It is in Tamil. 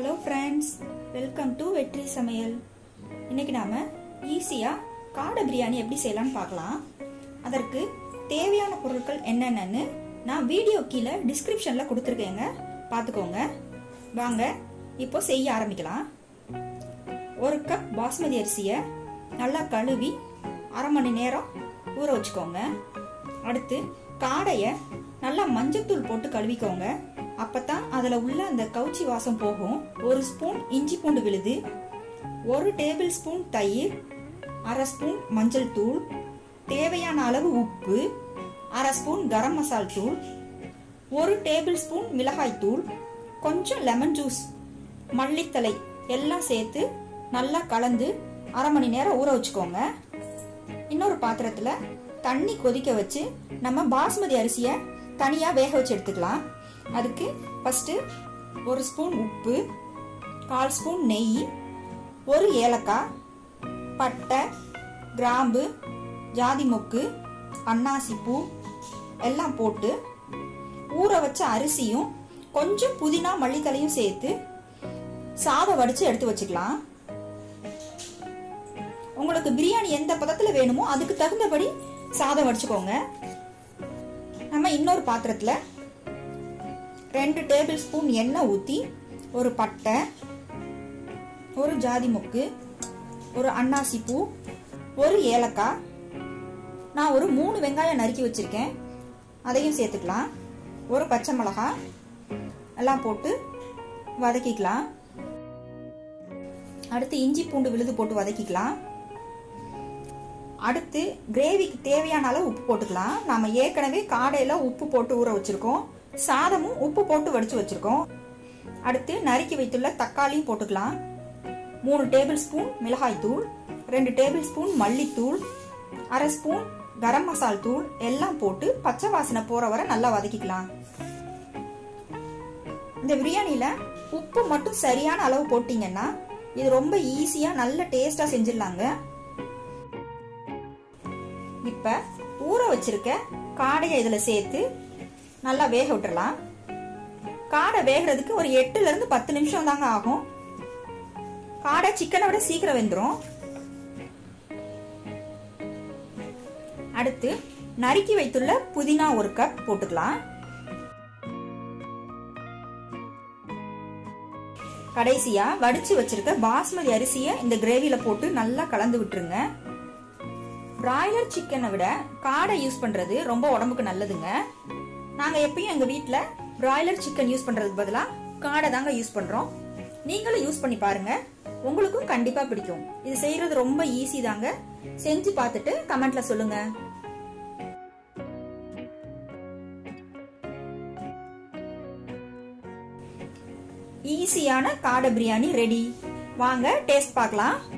ஹலோ ஃப்ரெண்ட்ஸ் வெல்கம் டு வெற்றி சமையல் இன்னைக்கு நாம ஈஸியாக காடை பிரியாணி எப்படி செய்யலாம்னு பார்க்கலாம் அதற்கு தேவையான பொருட்கள் என்னென்னு நான் வீடியோ கீழே டிஸ்கிரிப்ஷனில் கொடுத்துருக்கேங்க பார்த்துக்கோங்க வாங்க இப்போ செய்ய ஆரம்பிக்கலாம் ஒரு கப் பாஸ்மதி அரிசியை நல்லா கழுவி அரை மணி நேரம் ஊற வச்சுக்கோங்க அடுத்து காடையை நல்லா மஞ்சத்தூள் போட்டு கழுவிக்கோங்க அப்பதான் அதுல உள்ள அந்த கவுச்சி வாசம் போகும் ஒரு ஸ்பூன் இஞ்சி பூண்டு விழுது ஒரு டேபிள் ஸ்பூன் தயிர் அரை ஸ்பூன் மஞ்சள் தூள் தேவையான அளவு உப்பு அரை ஸ்பூன் கரம் மசால் தூள் ஒரு டேபிள் ஸ்பூன் மிளகாய் தூள் கொஞ்சம் லெமன் ஜூஸ் மல்லித்தலை எல்லாம் சேர்த்து நல்லா கலந்து அரை மணி நேரம் ஊற வச்சுக்கோங்க இன்னொரு பாத்திரத்துல தண்ணி கொதிக்க வச்சு நம்ம பாஸ்மதி அரிசியை தனியா வேக வச்சு எடுத்துக்கலாம் அதுக்கு ஃபர்ஸ்ட் ஒரு ஸ்பூன் உப்பு கால் ஸ்பூன் நெய் ஒரு ஏலக்காய் பட்டை கிராம்பு ஜாதி மொக்கு அன்னாசி பூ எல்லாம் போட்டு ஊற வச்ச அரிசியும் கொஞ்சம் புதினா மல்லித்தலையும் சேர்த்து சாதம் வடிச்சு எடுத்து வச்சுக்கலாம் உங்களுக்கு பிரியாணி எந்த பதத்துல வேணுமோ அதுக்கு தகுந்தபடி சாதம் வடிச்சுக்கோங்க நம்ம இன்னொரு பாத்திரத்துல ரெண்டு டேபிள் ஸ்பூன் எண்ணெய் ஊற்றி ஒரு பட்டை ஒரு ஜாதி மொக்கு ஒரு அன்னாசி பூ ஒரு ஏலக்காய் நான் ஒரு மூணு வெங்காயம் நறுக்கி வச்சிருக்கேன் அதையும் சேர்த்துக்கலாம் ஒரு பச்சை மிளகாய் எல்லாம் போட்டு வதக்கிக்கலாம் அடுத்து இஞ்சி பூண்டு விழுது போட்டு வதக்கிக்கலாம் அடுத்து கிரேவிக்கு தேவையான அளவு உப்பு போட்டுக்கலாம் நாம ஏற்கனவே காடையில உப்பு போட்டு ஊற வச்சிருக்கோம் சாதமும் உப்பு போட்டு வடிச்சு வச்சிருக்கோம் அடுத்து நறுக்கி வைத்துள்ள தக்காளியும் போட்டுக்கலாம் மூணு டேபிள் ஸ்பூன் மிளகாய் தூள் ரெண்டு டேபிள் ஸ்பூன் மல்லித்தூள் அரை ஸ்பூன் கரம் மசால் தூள் எல்லாம் போட்டு பச்சை வாசனை போற வரை நல்லா வதக்கிக்கலாம் இந்த பிரியாணியில உப்பு மட்டும் சரியான அளவு போட்டீங்கன்னா இது ரொம்ப ஈஸியா நல்ல டேஸ்டா செஞ்சிடலாங்க இப்ப ஊற வச்சிருக்க காடையை இதுல சேர்த்து நல்லா வேக விட்டுறலாம் காடை வேகிறதுக்கு ஒரு எட்டுல இருந்து பத்து நிமிஷம் தாங்க ஆகும் காடை சிக்கனை விட சீக்கிரம் வெந்துடும் அடுத்து நறுக்கி வைத்துள்ள புதினா ஒரு கப் போட்டுக்கலாம் கடைசியா வடிச்சு வச்சிருக்க பாஸ்மதி அரிசியை இந்த கிரேவில போட்டு நல்லா கலந்து விட்டுருங்க பிராய்லர் சிக்கனை விட காடை யூஸ் பண்றது ரொம்ப உடம்புக்கு நல்லதுங்க நாங்க எப்பயும் எங்க வீட்ல பிராய்லர் சிக்கன் யூஸ் பண்றதுக்கு பதிலா காடை தாங்க யூஸ் பண்றோம் நீங்களும் யூஸ் பண்ணி பாருங்க உங்களுக்கும் கண்டிப்பா பிடிக்கும் இது செய்யறது ரொம்ப ஈஸி தாங்க செஞ்சு பார்த்துட்டு கமெண்ட்ல சொல்லுங்க ஈஸியான காடை பிரியாணி ரெடி வாங்க டேஸ்ட் பார்க்கலாம்